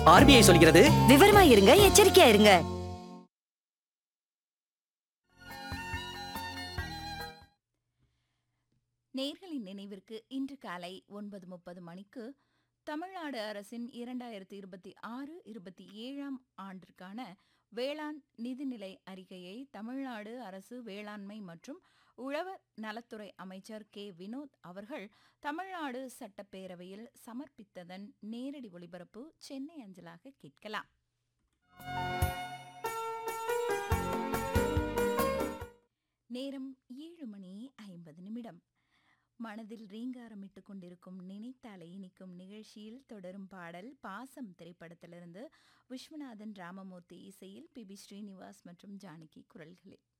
RBI சொல்கிறது விவரமா இருங்க எச்சரிக்கையா இருங்க நேர்களின் நினைவிற்கு இன்று காலை ஒன்பது முப்பது மணிக்கு தமிழ்நாடு அரசின் இரண்டாயிரத்தி இருபத்தி ஆறு இருபத்தி ஏழாம் ஆண்டிற்கான வேளாண் நிதிநிலை அறிக்கையை தமிழ்நாடு அரசு வேளாண்மை மற்றும் உழவர் நலத்துறை அமைச்சர் கே வினோத் அவர்கள் தமிழ்நாடு சட்டப்பேரவையில் சமர்ப்பித்ததன் நேரடி ஒளிபரப்பு சென்னை அஞ்சலாக கேட்கலாம் நேரம் ஏழு மணி ஐம்பது நிமிடம் மனதில் ரீங்காரமிட்டுக் கொண்டிருக்கும் நினைத்தாலே இனிக்கும் நிகழ்ச்சியில் தொடரும் பாடல் பாசம் திரைப்படத்திலிருந்து விஸ்வநாதன் ராமமூர்த்தி இசையில் பி பி ஸ்ரீனிவாஸ் மற்றும் ஜானகி குரல்களில்